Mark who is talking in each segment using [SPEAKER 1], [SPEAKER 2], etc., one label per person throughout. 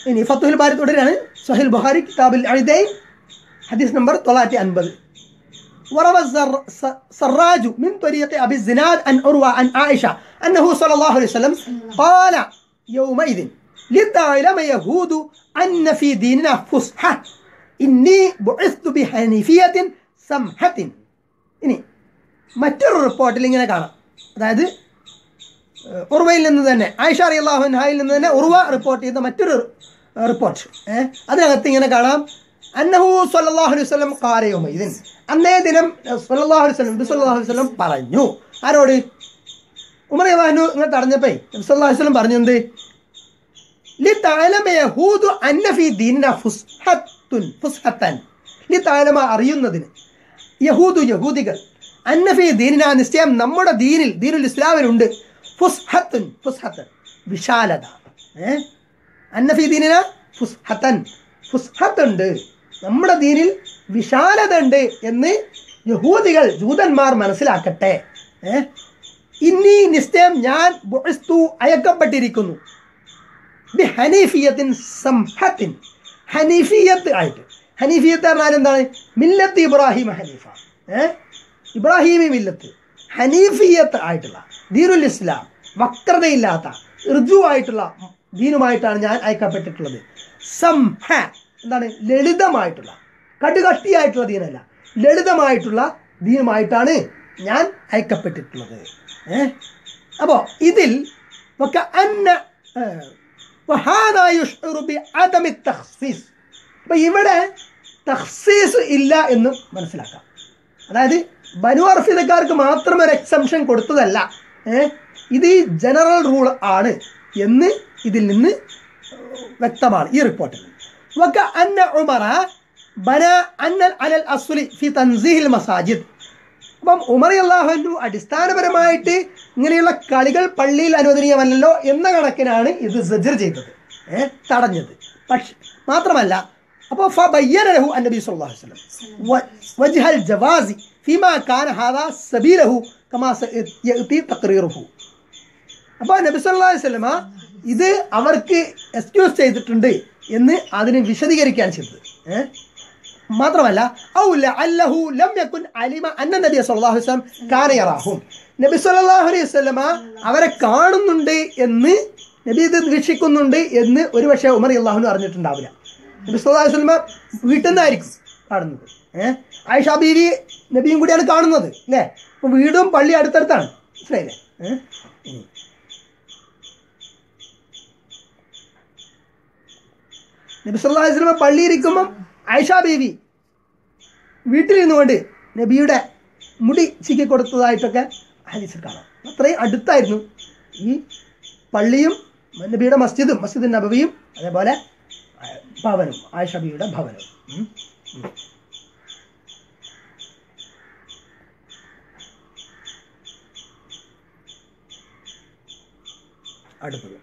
[SPEAKER 1] ഇനി ഫത്തുൽ ബാരി തുടരാണ് സഹിൽ ബുഹാരി കിതാബിൽ അഴുതൈൻ ഹദീസ് നമ്പർ തൊള്ളായിരത്തി അൻപത് وروى الزر- س- سراج من طريق أبي الزناد عن عروة عن عائشة أنه صلى الله عليه وسلم قال يومئذ لتعلم يهود أن في ديننا فسحة إني بعثت بحنيفية سمحة ഇനി മറ്റൊരു റിപ്പോർട്ടിൽ ഇങ്ങനെ കാണാം അതായത് ഏഹ്, ഉർവയിൽ നിന്ന് തന്നെ ആയിഷ അലി അള്ളാഹുഹായിൽ നിന്ന് തന്നെ ഉർവ റിപ്പോർട്ട് ചെയ്ത മറ്റൊരു റിപ്പോർട്ട് ഏഹ് അതിനകത്ത് ഇങ്ങനെ കാണാം അന്നഹു സല്ലല്ലാഹു അലൈഹി വസല്ലം കാരയുമ ഇതിൻ അന്നേ ദിനം സല്ലല്ലാഹു അലൈഹി വസല്ലം നബി സല്ലല്ലാഹു അലൈഹി വസല്ലം പറഞ്ഞു ആരോട് ഉമർ യവാഹു ഇങ്ങനെ തടഞ്ഞപ്പോ നബി സല്ലല്ലാഹു അലൈഹി വസല്ലം പറഞ്ഞു എന്ത് ലിതഅലമ യഹൂദു അന്ന ഫീ ദീനിന ഫുസ്ഹത്തുൻ ഫുസ്ഹത്തൻ ലിതഅലമ അറിയുന്നതിന് യഹൂദു യഹൂദികൾ അന്നഫി ദീനിന നിശ്ചയം നമ്മുടെ ദീനിൽ ദീനുൽ ഇസ്ലാമിലുണ്ട് ഫുസ്ഹത്തുൻ ഫുസ്ഹത്തൻ വിശാലത ഏ അന്നഫി ദീനിന ഫുസ്ഹത്തൻ ഫുസ്ഹത്തുണ്ട് നമ്മുടെ ദീനിൽ വിശാലത ഉണ്ട് എന്ന് യഹൂദികൾ ജൂതന്മാർ മനസ്സിലാക്കട്ടെ ഏ ഇന്നീ നിശ്ചയം ഞാൻ ബുഇസ്തു അയക്കപ്പെട്ടിരിക്കുന്നു ബി ഹനീഫിയത്തിൻ സംഹത്തിൻ ഹനീഫിയത്ത് ആയിട്ട് ഹനീഫിയത്ത് പറഞ്ഞാൽ എന്താണ് മില്ലത്ത് ഇബ്രാഹിം ഹനീഫ ഏ ഇബ്രാഹിമി മില്ലത്ത് ഹനീഫിയത്ത് ആയിട്ടുള്ള ദീനുൽ ഇസ്ലാം വക്രതയില്ലാത്ത ഋജുവായിട്ടുള്ള ദീനുമായിട്ടാണ് ഞാൻ അയക്കപ്പെട്ടിട്ടുള്ളത് സംഹ എന്താണ് ലളിതമായിട്ടുള്ള കടുകട്ടിയായിട്ടുള്ള ദീനല്ല ലളിതമായിട്ടുള്ള ദീനുമായിട്ടാണ് ഞാൻ അയക്കപ്പെട്ടിട്ടുള്ളത് ഏ അപ്പോൾ ഇതിൽ وكأن آه، وهذا يشعر بعدم التخصيص അപ്പൊ ഇവിടെ തഖ്സീസ് ഇല്ല എന്ന് മനസ്സിലാക്കാം അതായത് ബനു അർഫിദക്കാർക്ക് മാത്രം ഒരു എക്സംഷൻ കൊടുത്തതല്ല ഏ ഇത് ഈ ജനറൽ റൂൾ ആണ് എന്ന് ഇതിൽ നിന്ന് വ്യക്തമാണ് ഈ റിപ്പോർട്ടിൽ വക അന്ന ഉമറ ബന അന്നൽ അലൽ അസ്ലി ഫി തൻസീഹിൽ മസാജിദ് അപ്പം ഉമർ അള്ളാഹു അടിസ്ഥാനപരമായിട്ട് ഇങ്ങനെയുള്ള കളികൾ പള്ളിയിൽ അനുവദനീയമല്ലല്ലോ എന്ന കണക്കിനാണ് ഇത് സജർ ചെയ്തത് ഏ തടഞ്ഞത് പക്ഷെ മാത്രമല്ല അപ്പോൾ ഫബയ്യനഹു അന്നബി സല്ലല്ലാഹു അലൈഹി വസല്ലം വ- വജ്ഹൽ ജവാസി ഫീമാ കാന ഹാദാ സബീലഹു കമാ സയഅതി തഖ്രീറുഹു അപ്പോൾ നബി സല്ലല്ലാഹു അലൈഹി വസല്ലമ ഇത് അവർക്ക് എക്സ്ക്യൂസ് ചെയ്തിട്ടുണ്ട് എന്ന് അതിന് വിശദീകരിക്കാൻ ചെയ്തത് ഏഹ് മാത്രമല്ല ഔ ലഅല്ലഹു ലം യകുൻ അലിമ അന്ന നബി സല്ലല്ലാഹു അലൈഹി വസല്ലം കാന യറാഹും നബി സല്ലല്ലാഹു അലൈഹി വസല്ലമ അവരെ കാണുന്നുണ്ട് എന്ന് നബി ഇത് വീക്ഷിക്കുന്നുണ്ട് എന്ന് ഒരുപക്ഷെ ഉമർ അള്ളാഹുന് അറിഞ്ഞിട്ടുണ്ടാവില്ല നബി സല്ലല്ലാഹു അലൈഹി വസല്ലമ വീട്ടിൽ നിന്നായിരിക്കും കാണുന്നത് ഏഹ് ആയിഷ ബീവി നബിയും കൂടിയാണ് കാണുന്നത് അല്ലേ അപ്പോൾ വീടും പള്ളി അടുത്തടുത്താണ് മനസ്സിലായില്ലേ ഏഹ് ഇനി നബി സല്ലല്ലാഹു അലൈഹി വസല്ലമ പള്ളിയിൽ ഇരിക്കുമ്പം ആയിഷ ബീവി വീട്ടിലിരുന്നുകൊണ്ട് നബിയുടെ മുടി ചിക്കി കൊടുത്തതായിട്ടൊക്കെ ഹദീസിൽ കാണാം അത്രയും അടുത്തായിരുന്നു ഈ പള്ളിയും നബിയുടെ മസ്ജിദും മസ്ജിദ് നബവിയും അതേപോലെ ആ, ഭവനും ആയിഷ ബീവിയുടെ ഭവനവും ഉം. ഉം. അടുത്തത്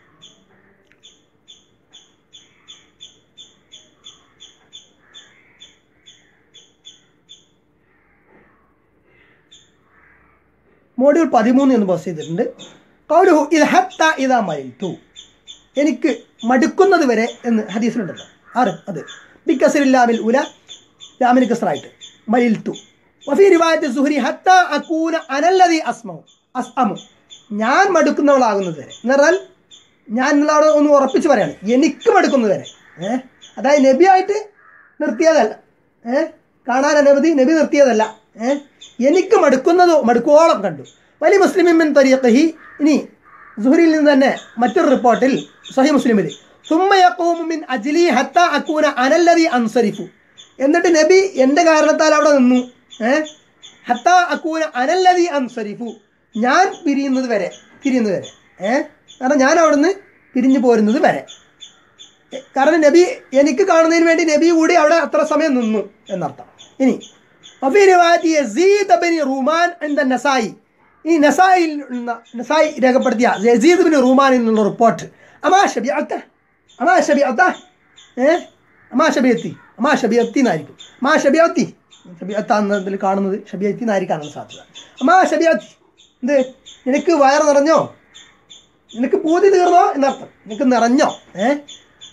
[SPEAKER 1] മോഡ്യൂൾ പതിമൂന്ന് എന്ന് പോസ്റ്റ് ചെയ്തിട്ടുണ്ട് കൗലുഹു ഇത് ഹത്ത ഇതാ മരിത്തു എനിക്ക് മടുക്കുന്നത് വരെ എന്ന് ഹദീസിലുണ്ടല്ലോ ആറ് അത് ബിക്കസറില്ലാമിൽ ഉല ലാമിന് കസറായിട്ട് മരിൽത്തു വഫി റിവായത്ത് സുഹരി ഹത്ത അക്കൂന അനല്ലതി അസ്മു അസ്അമു ഞാൻ മടുക്കുന്നവളാകുന്നത് വരെ എന്ന് പറഞ്ഞാൽ ഞാൻ നിങ്ങളവിടെ ഒന്ന് ഉറപ്പിച്ച് പറയാണ് എനിക്ക് മടുക്കുന്നത് വരെ ഏഹ് അതായത് നബിയായിട്ട് നിർത്തിയതല്ല ഏഹ് കാണാൻ അനവധി നബി നിർത്തിയതല്ല ഏഹ് എനിക്ക് മടുക്കുന്നതോ മടുക്കോളം കണ്ടു വലിയ മുസ്ലിമിൻ തരീഖഹി ഇനി സുഹരിയിൽ നിന്ന് തന്നെ മറ്റൊരു റിപ്പോർട്ടിൽ സഹി മുസ്ലിമിൽ സുമ്മയക്കോമിൻ അജ്ലി ഹത്ത അക്കൂന അനല്ലതി അൻസരിഫു എന്നിട്ട് നബി എൻ്റെ കാരണത്താൽ അവിടെ നിന്നു ഏഹ് ഹത്ത അക്കൂന അനല്ലതി അൻസരിഫു ഞാൻ പിരിയുന്നത് വരെ തിരിയുന്നത് വരെ ഏഹ് കാരണം ഞാൻ അവിടുന്ന് പിരിഞ്ഞു പോരുന്നത് വരെ എ- കാരണം നബി എനിക്ക് കാണുന്നതിന് വേണ്ടി നബി കൂടി അവിടെ അത്ര സമയം നിന്നു എന്നർത്ഥം ഇനി وفي رواية يزيد بن رومان عند النسائي ഈ നസായിൽ നസായി രേഖപ്പെടുത്തിയ യസീദ് ബിൻ റൂമാനിൽ നിന്നുള്ള റിപ്പോർട്ട് അമാ ഷബിഅത്ത അമാ ഷബിഅത്ത ഏ അമാ ഷബിയത്തി അമാ ഷബിയത്തി എന്നായിരിക്കും അമാ ഷബിയത്തി ഷബിയത്ത എന്നതിൽ കാണുന്നത് ഷബിയത്തി എന്നായിരിക്കാനാണ് സാധ്യത അമാ ഷബിയത്തി എന്ത് നിനക്ക് വയറ് നിറഞ്ഞോ നിനക്ക് പൂതി തീർന്നോ എന്നർത്ഥം നിനക്ക് നിറഞ്ഞോ ഏ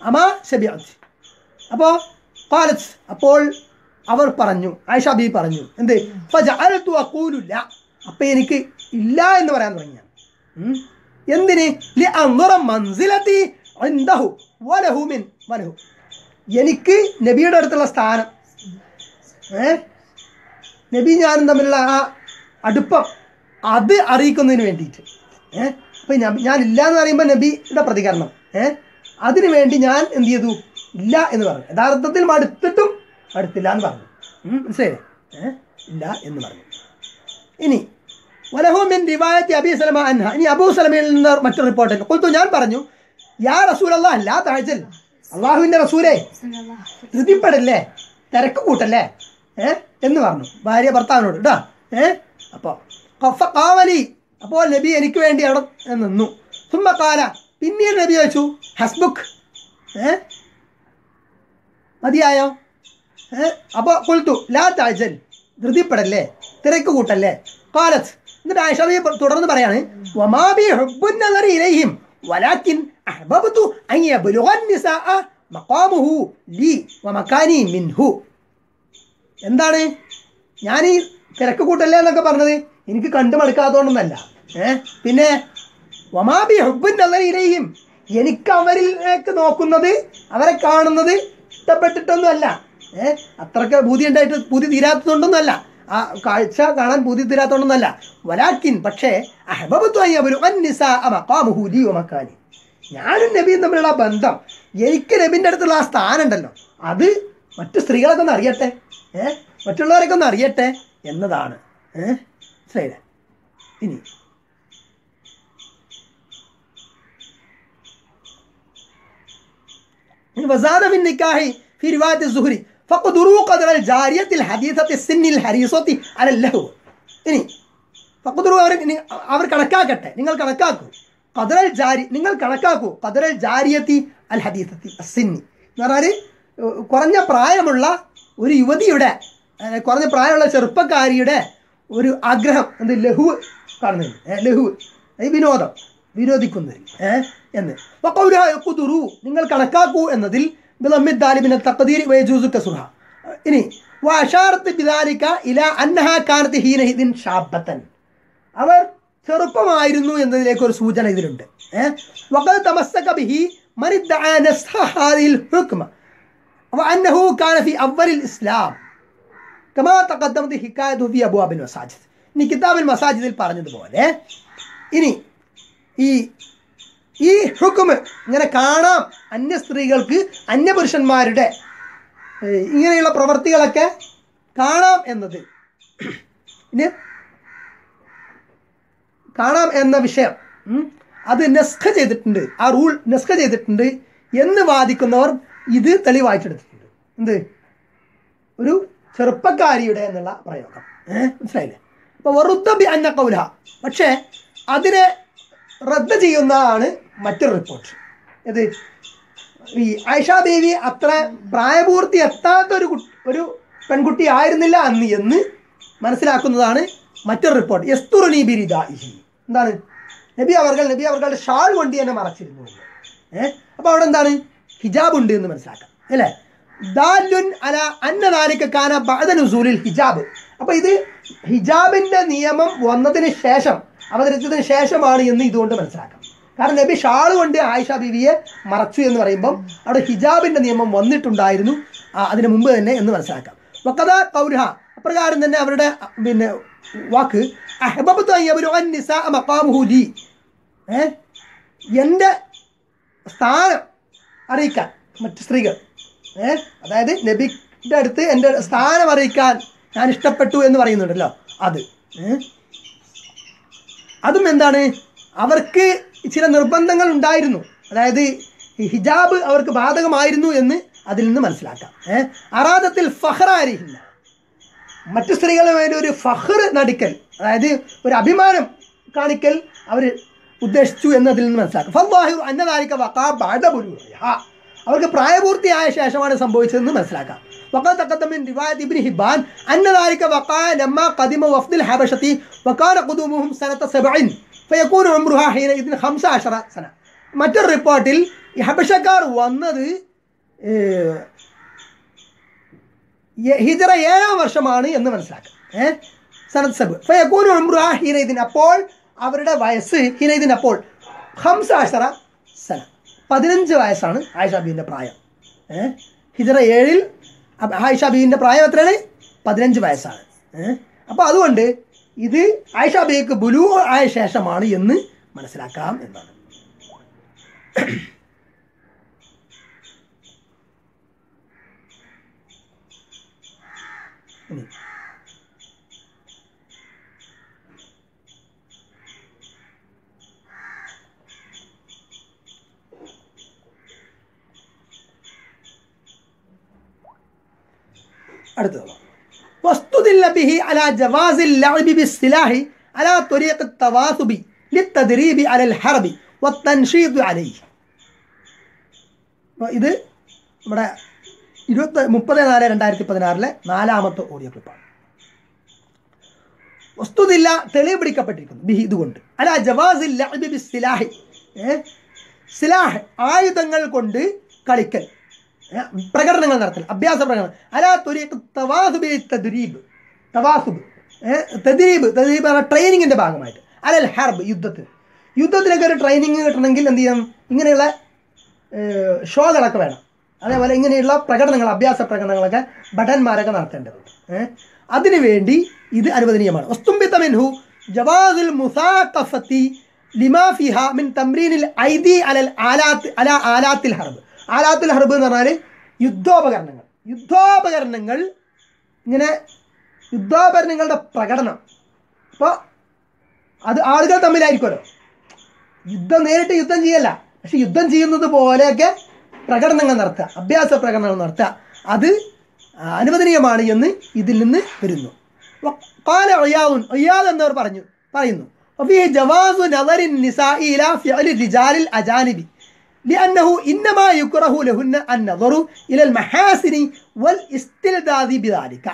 [SPEAKER 1] അമാ ഷബിഅത്ത് അപ്പോൾ കാലത്ത് അപ്പോൾ അവർ പറഞ്ഞു ആയിഷ ബി പറഞ്ഞു എന്ത് ഫജഅൽതു അഖൂലു ല അപ്പോൾ എനിക്ക് ഇല്ല എന്ന് പറയാൻ തുടങ്ങി ഞാൻ ഉം. എന്തിന് ലി അൻദുറ മൻസിലതി ഇൻദഹു വലഹു മിൻ വലഹു എനിക്ക് നബിയുടെ അടുത്തുള്ള സ്ഥാനം ഏ നബി ഞാനും തമ്മിലുള്ള ആ അടുപ്പം അത് അറിയിക്കുന്നതിന് വേണ്ടിയിട്ട് ഏ അപ്പം ഞാൻ ഞാൻ ഇല്ല എന്ന് പറയുമ്പോൾ നബിയുടെ പ്രതികരണം ഏ അതിനു വേണ്ടി ഞാൻ എന്ത് ചെയ്തു ഇല്ല എന്ന് പറഞ്ഞു യഥാർത്ഥത്തിൽ മടുത്തിട്ടും മടുത്തില്ല എന്ന് പറഞ്ഞു ഉം, മനസ്സിലായില്ലേ ഏ ഇല്ല എന്ന് പറഞ്ഞു ഇനി വലഹുമിൻ റിവായത്തി അബി സലമ അൻഹ ഇനി അബൂ സലമയിൽ നിന്ന് മറ്റൊരു റിപ്പോർട്ട് കൊൽത്തു ഞാൻ പറഞ്ഞു യാ റസൂൽ അല്ലാ അല്ലാ താഴ്ചൽ അള്ളാഹുവിൻ്റെ റസൂലേ ധൃതിപ്പെടല്ലേ തിരക്ക് കൂട്ടല്ലേ ഏ എന്ന് പറഞ്ഞു ഭാര്യ ഭർത്താവിനോട് കേട്ടോ ഏ അപ്പോൾ കാവലി അപ്പോൾ നബി എനിക്ക് വേണ്ടി അവിടെ നിന്നു സുമ്മ കാല പിന്നീട് നബി ചോദിച്ചു ഹസ്ബുക്ക് ഏ മതിയായോ ഏ അപ്പോൾ കൊളുത്തു ലാ താഴ്ചൽ ധൃതിപ്പെടല്ലേ തിരക്ക് കൂട്ടല്ലേ കാലത്ത് എന്നിട്ട് ആയിഷ ബി തുടർന്ന് പറയാണ് വമാബി ഹുബ്ബുൻ നദറി ഇലൈഹിം വലാകിൻ അഹ്ബബ്തു അൻ യബ്ലുഗ നിസാഅ മഖാമുഹു ലി വമകാനി മിൻഹു എന്താണ് ഞാൻ ഈ തിരക്ക് കൂട്ടല്ലേ എന്നൊക്കെ പറഞ്ഞത് എനിക്ക് കണ്ടു മടുക്കാത്തതുകൊണ്ടൊന്നല്ല ഏ പിന്നെ വമാബി ഹുബിൻ ഇലയും എനിക്ക് അവരിലേക്ക് നോക്കുന്നത് അവരെ കാണുന്നത് ഇഷ്ടപ്പെട്ടിട്ടൊന്നുമല്ല ഏ അത്രക്ക് ബുദ്ധി ഉണ്ടായിട്ട് ബുദ്ധി തീരാത്തതുകൊണ്ടൊന്നുമല്ല ആ കാഴ്ച കാണാൻ ബുദ്ധി തീരാത്തതുകൊണ്ടൊന്നല്ല വലാക്കിൻ പക്ഷേ മക്കാനി ഞാനും നബിയും തമ്മിലുള്ള ആ ബന്ധം എനിക്ക് നബിൻ്റെ അടുത്തുള്ള ആ സ്ഥാനം ഉണ്ടല്ലോ അത് മറ്റു സ്ത്രീകളൊക്കെ ഒന്ന് അറിയട്ടെ ഏ മറ്റുള്ളവരൊക്കെ ഒന്ന് അറിയട്ടെ എന്നതാണ് ഏ മനസ്സിലായില്ലേ ഇനി ഇനി വസാദ ഫിൻ നിക്കാഹി ഫി റിവായത്ത് സുഹരി ഫഖ്ദുറു ഖദറ ജാരിയത്തിൽ ഹദീസത്തി സിന്നിൽ ഹരീസത്തി അലൽ ലഹു ഇനി ഫഖ്ദുറു അവർ നി- അവർ കണക്കാക്കട്ടെ നിങ്ങൾ കണക്കാക്കൂ ഖദറൽ ജാരി നിങ്ങൾ കണക്കാക്കൂ ഖദറൽ ജാരിയത്തി അൽ ഹദീസത്തി സിന്നി എന്ന് പറഞ്ഞാൽ ഏഹ്, കുറഞ്ഞ പ്രായമുള്ള ഒരു യുവതിയുടെ ഏഹ്, കുറഞ്ഞ പ്രായമുള്ള ചെറുപ്പക്കാരിയുടെ ഒരു ആഗ്രഹം എന്ത് ലഹു കാണുന്നത് ഏഹ്, ലഹു ഈ വിനോദം വിരോധിക്കുന്നതിൽ ഏഹ് എന്ന് വഖൗലുഹാ യഖ്ദുറു നിങ്ങൾ കണക്കാക്കൂ എന്നതിൽ ബിളമ്മിദ് ദാലിബിനെ തഖദീർ വയജൂസു കസുഹ ഇനി വഅശാറത്ത് ബിദാലിക ഇല അന്നഹാ കാനത്ത് ഹീനഹിദിൻ ഷാബത്തൻ അവർ ചെറുപ്പമായിരുന്നു എന്നതിലേക്ക് ഒരു സൂചന ഇതിലുണ്ട് ഏഹ് വഖദ് തമസ്സക ബിഹി മൻ ഇദ്ദഅ നസ്ഖ ഹാദിഹിൽ ഹുക്മ وأنه كان في أول الإسلام كما تقدمت حكايته في أبواب المساجد ഇനി കിതാബിൽ മസാജിദിൽ പറഞ്ഞതുപോലെ ഇനി ഈ ഈ ഹുക്കുമ് ഇങ്ങനെ കാണാം അന്യ സ്ത്രീകൾക്ക് അന്യപുരുഷന്മാരുടെ ഏഹ്, ഇങ്ങനെയുള്ള പ്രവർത്തികളൊക്കെ കാണാം എന്നത് ഇനി കാണാം എന്ന വിഷയം ഉം, അത് നെസ്ഖ ചെയ്തിട്ടുണ്ട് ആ റൂൾ നെസ്ഖ ചെയ്തിട്ടുണ്ട് എന്ന് വാദിക്കുന്നവർ ഇത് തെളിവായിട്ടെടുത്തിട്ടുണ്ട് എന്ത് ഒരു ചെറുപ്പക്കാരിയുടെ എന്നുള്ള പ്രയോഗം ഏഹ് മനസ്സിലായില്ലേ അപ്പോൾ വെറുത്തബി അന്ന കൗല പക്ഷേ അതിനെ റദ്ദ് ചെയ്യുന്നതാണ് മറ്റൊരു റിപ്പോർട്ട് ഇത് ഈ ആയിഷ ദേവി അത്ര പ്രായപൂർത്തി എത്താത്ത ഒരു കു- ഒരു പെൺകുട്ടി ആയിരുന്നില്ല അന്ന് എന്ന് മനസ്സിലാക്കുന്നതാണ് മറ്റൊരു റിപ്പോർട്ട് യസ്തുറുനി ബിരിദാഇഹി എന്താണ് നബി അവർകൾ നബി അവർകളുടെ ഷാൾ കൊണ്ട് തന്നെ മറച്ചിരുന്നു ഏഹ് അപ്പോൾ അവിടെ എന്താണ് ഹിജാബ് ഉണ്ട് എന്ന് മനസ്സിലാക്കാം അല്ലേ ദാലുൻ അല അന്നദാലിക കാന ബഅദ നുസൂലിൽ ഹിജാബ് അപ്പോൾ ഇത് ഹിജാബിന്റെ നിയമം വന്നതിന് ശേഷം അവതരിച്ചതിന് ശേഷമാണ് എന്ന് ഇതുകൊണ്ട് മനസ്സിലാക്കാം കാരണം നബി ഷാൾ കൊണ്ട് ആയിഷ ബീവിയെ മറച്ചു എന്ന് പറയുമ്പം അവിടെ ഹിജാബിന്റെ നിയമം വന്നിട്ടുണ്ടായിരുന്നു ആ, അതിന് മുമ്പ് തന്നെ എന്ന് മനസ്സിലാക്കാം വക്കഥ കൗരഹ അപ്രകാരം തന്നെ അവരുടെ അ, പിന്നെ വാക്ക് അഹ്ബബ്തു അൻ യബ്ലുഗ നിസാ മഖാമുഹു ലി ഏ എൻ്റെ സ്ഥാനം അറിയിക്കാൻ മറ്റ് സ്ത്രീകൾ ഏ അതായത് നബിയുടെ അടുത്ത് എൻ്റെ സ്ഥാനം അറിയിക്കാൻ ഞാൻ ഇഷ്ടപ്പെട്ടു എന്ന് പറയുന്നുണ്ടല്ലോ അത് ഏ അതും എന്താണ് അവർക്ക് ചില നിർബന്ധങ്ങൾ ഉണ്ടായിരുന്നു അതായത് ഈ ഹിജാബ് അവർക്ക് ബാധകമായിരുന്നു എന്ന് അതിൽ നിന്ന് മനസ്സിലാക്കാം ഏഹ് അറാദത്തിൽ ഫഹ്റാരിഹില്ല മറ്റു സ്ത്രീകളുടെ മേലെ ഒരു ഫഹ്ർ നടിക്കൽ അതായത് ഒരു അഭിമാനം കാണിക്കൽ അവർ ഉദ്ദേശിച്ചു എന്നതിൽ നിന്ന് മനസ്സിലാക്കാം ഫല്ലാഹിർ അന്നദാലിക വഖാ ബഅദ ബുലൂഗിഹ. അവർക്ക് പ്രായപൂർത്തിയായ ശേഷമാണ് സംഭവിച്ചതെന്ന് മനസ്സിലാക്കാം وقد تقدم من رواية ابن حبان أن ذلك وقع لما قدم وفد الحبشة وكان قدومهم سنة سبع فيكون عمرها حينئذ خمسة عشر سنة മറ്റൊരു റിപ്പോർട്ടിൽ ഈ ഹബഷക്കാർ വന്നത് ഏഹ്, യ- ഹിജറ ഏഴാം വർഷമാണ് എന്ന് മനസ്സിലാക്കാം ഏഹ് സനത് സബ് ഫയക്കൂനു ഉംറുഹ ഹീനൈദിൻ അപ്പോൾ അവരുടെ വയസ്സ് ഹീനൈദിൻ അപ്പോൾ ഹംസ അഷറ സന പതിനഞ്ച് വയസ്സാണ് ആയിഷ ബീൻ്റെ പ്രായം ഏഹ് ഹിജറ ഏഴിൽ അപ്പ- ആയിഷ ബീൻ്റെ പ്രായം എത്രയാണ് പതിനഞ്ച് വയസ്സാണ് ഏഹ് അപ്പോൾ അതുകൊണ്ട് ഇത് ആയിഷ ബീക്ക് ബുലു ആയ ശേഷമാണ് എന്ന് മനസ്സിലാക്കാം എന്നാണ് ഇനി അടുത്തത് واستدل به على جواز اللعب بالسلاح على طريق التواثب للتدريب على الحرب والتنشيط عليه അപ്പോൾ ഇത് നമ്മുടെ ഇരുപത്തി മുപ്പത് നാല് രണ്ടായിരത്തി പതിനാറിലെ നാലാമത്തെ ഓഡിയോ ക്ലിപ്പാണ് വസ്തുതില്ല തെളിവ് പിടിക്കപ്പെട്ടിരിക്കുന്നു ബിഹി ഇതുകൊണ്ട് അല ജവാസിൽ ലഅബി ബിസ്സിലാഹി ഏ? സിലാഹ് ആയുധങ്ങൾ കൊണ്ട് കളിക്കൽ ഏ? പ്രകടനങ്ങൾ നടത്തൽ അഭ്യാസ പ്രകടനം അല തുരീഖ് തവാസുബി തദ്രീബ് തവാസുബ് തദ്രീബ് തദ്രീബ് പറഞ്ഞ ട്രെയിനിങ്ങിൻ്റെ ഭാഗമായിട്ട് അലൽ ഹർബ് യുദ്ധത്തിന് യുദ്ധത്തിനൊക്കെ ഒരു ട്രെയിനിങ് കിട്ടണമെങ്കിൽ എന്ത് ചെയ്യണം ഇങ്ങനെയുള്ള ഏഹ്, ഷോകളൊക്കെ വേണം അതേപോലെ ഇങ്ങനെയുള്ള പ്രകടനങ്ങൾ അഭ്യാസ പ്രകടനങ്ങളൊക്കെ ഭടന്മാരൊക്കെ നടത്തേണ്ടതുണ്ട് ഏഹ് അതിനുവേണ്ടി ഇത് അനുവദനീയമാണ് വസ്തുംബിത മിൻഹു ജവാസുൽ മുസാഖഫത്തി ലിമാ ഫിഹ മിൻ തംറീനിൽ ഐദി അലൽ ആലാത്ത് അല ആലാത്തിൽ ഹർബ് ആലാത്തുൽ ഹർബ് എന്ന് പറഞ്ഞാൽ യുദ്ധോപകരണങ്ങൾ യുദ്ധോപകരണങ്ങൾ ഇങ്ങനെ യുദ്ധോപകരണങ്ങളുടെ പ്രകടനം അപ്പോൾ അത് ആളുകൾ തമ്മിലായിരിക്കുമല്ലോ യുദ്ധം നേരിട്ട് യുദ്ധം ചെയ്യല്ല പക്ഷെ യുദ്ധം ചെയ്യുന്നത് പോലെയൊക്കെ പ്രകടനങ്ങൾ നടത്തുക അഭ്യാസ പ്രകടനങ്ങൾ നടത്തുക അത് ആ, അനുവദനീയമാണ് എന്ന് ഇതിൽ നിന്ന് വരുന്നു കാല ഒയ്യാവുൻ ഒയ്യാദ് എന്നവർ പറഞ്ഞു പറയുന്നു وفيه جواز نظر النساء إلى فعل الرجال الأجانب لأنه إنما يكره لهن النظر إلى المحاسن والاستلذاذ بذلك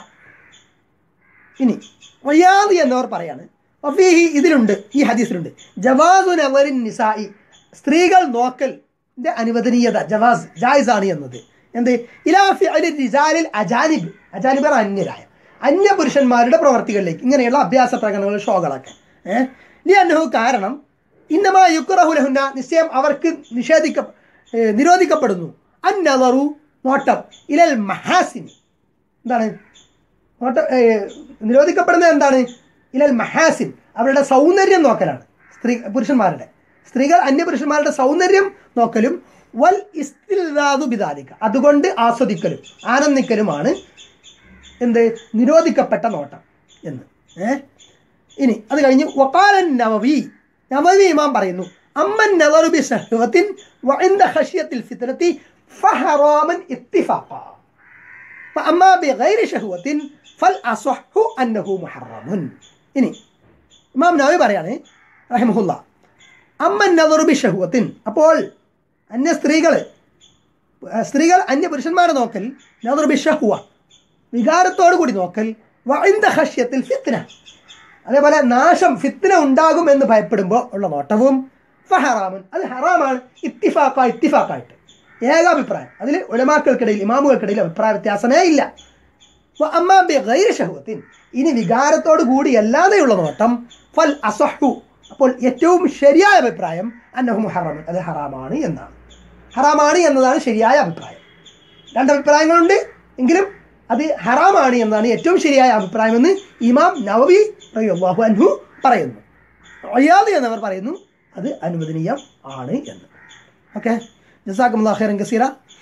[SPEAKER 1] ഇനി വയ്യാദ് എന്നവർ പറയാണ് വഫീഹി ഇതിലുണ്ട് ഈ ഹദീസിലുണ്ട് ജവാസു നവറിൻ നിസായി സ്ത്രീകൾ നോക്കലിന്റെ അനുവദനീയത ജവാസ് ജായിസ് ആണ് എന്നത് എന്ത് ഇലാഫി അലി റിജാലിൽ അജാനിബ് അജാനിബർ അന്യരായ അന്യ പുരുഷന്മാരുടെ പ്രവർത്തികളിലേക്ക് ഇങ്ങനെയുള്ള അഭ്യാസ പ്രകടനങ്ങൾ ഷോകളൊക്കെ ഏഹ് ലിയന്നഹു കാരണം ഇന്നമാ യുക്കുറഹുലഹുന്ന നിശ്ചയം അവർക്ക് നിഷേധിക്ക ഏഹ് നിരോധിക്കപ്പെടുന്നു അന്നവറു നോട്ടം ഇലൽ മഹാസിനി എന്താണ് നോട്ട ഏഹ് നിരോധിക്കപ്പെടുന്നത് എന്താണ് ഇലൽ മഹാസിൻ അവരുടെ സൗന്ദര്യം നോക്കലാണ് സ്ത്രീ പുരുഷന്മാരുടെ സ്ത്രീകൾ അന്യപുരുഷന്മാരുടെ സൗന്ദര്യം നോക്കലും വൽ ഇസ്തിൽദാദു ബിദാലിക അതുകൊണ്ട് ആസ്വദിക്കലും ആനന്ദിക്കലുമാണ് എന്ത് നിരോധിക്കപ്പെട്ട നോട്ടം എന്ന് ഏ ഇനി അത് കഴിഞ്ഞ് വക്കാലൻ നവവി നവവി ഇമാം പറയുന്നു അമ്മൻ നവറു ബി സഹ്വത്തിൻ വഇൻദ ഖശിയത്തിൽ ഫിത്രത്തി ഫഹറാമൻ ഇത്തിഫാഖ فأما بغير شهوة فالأصح أنه محرم ഇനി ഇമാം നവി പറയാണ് റഹിമഹുല്ല അമ്മൻ നദറുബി ഷഹുവത്തിൻ അപ്പോൾ അന്യ സ്ത്രീകൾ സ്ത്രീകൾ അന്യ പുരുഷന്മാരെ നോക്കൽ നദറുബി ഷഹുവ വികാരത്തോടു കൂടി നോക്കൽ വഇന്ദ ഖശ്യത്തിൽ ഫിത്ന അതേപോലെ നാശം ഫിത്ന ഉണ്ടാകും എന്ന് ഭയപ്പെടുമ്പോൾ ഉള്ള നോട്ടവും ഫഹറാമൻ അത് ഹറാമാണ് ഇത്തിഫാക്ക ഇത്തിഫാക്കായിട്ട് ഏകാഭിപ്രായം അതിൽ ഉലമാക്കൾക്കിടയിൽ ഇമാമുകൾക്കിടയിൽ അഭിപ്രായ വ്യത്യാസമേ ഇല്ല വ അമ്മാ ബി ഗൈരി ഷഹുവത്തിൻ ഇനി വികാരത്തോടു കൂടി അല്ലാതെയുള്ള നോട്ടം ഫൽ അസഹു അപ്പോൾ ഏറ്റവും ശരിയായ അഭിപ്രായം അന്നഹു മുഹറമൻ അത് ഹറാമാണ് എന്നാണ് ഹറാമാണ് എന്നതാണ് ശരിയായ അഭിപ്രായം രണ്ട് അഭിപ്രായങ്ങളുണ്ട് എങ്കിലും അത് ഹറാമാണ് എന്നതാണ് ഏറ്റവും ശരിയായ അഭിപ്രായം എന്ന് ഇമാം നവവി റളിയല്ലാഹു അൻഹു പറയുന്നു അയ്യാദ് എന്നവർ പറയുന്നു അത് അനുവദനീയം ആണ് എന്ന് ഓക്കെ ജസാക്കും ഖൈറൻ കസീറ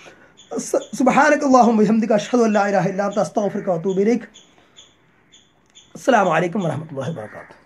[SPEAKER 1] سبحانك اللهم وبحمدك أشهد أن لا إله إلا أنت أستغفرك وأتوب إليك السلام عليكم ورحمة الله وبركاته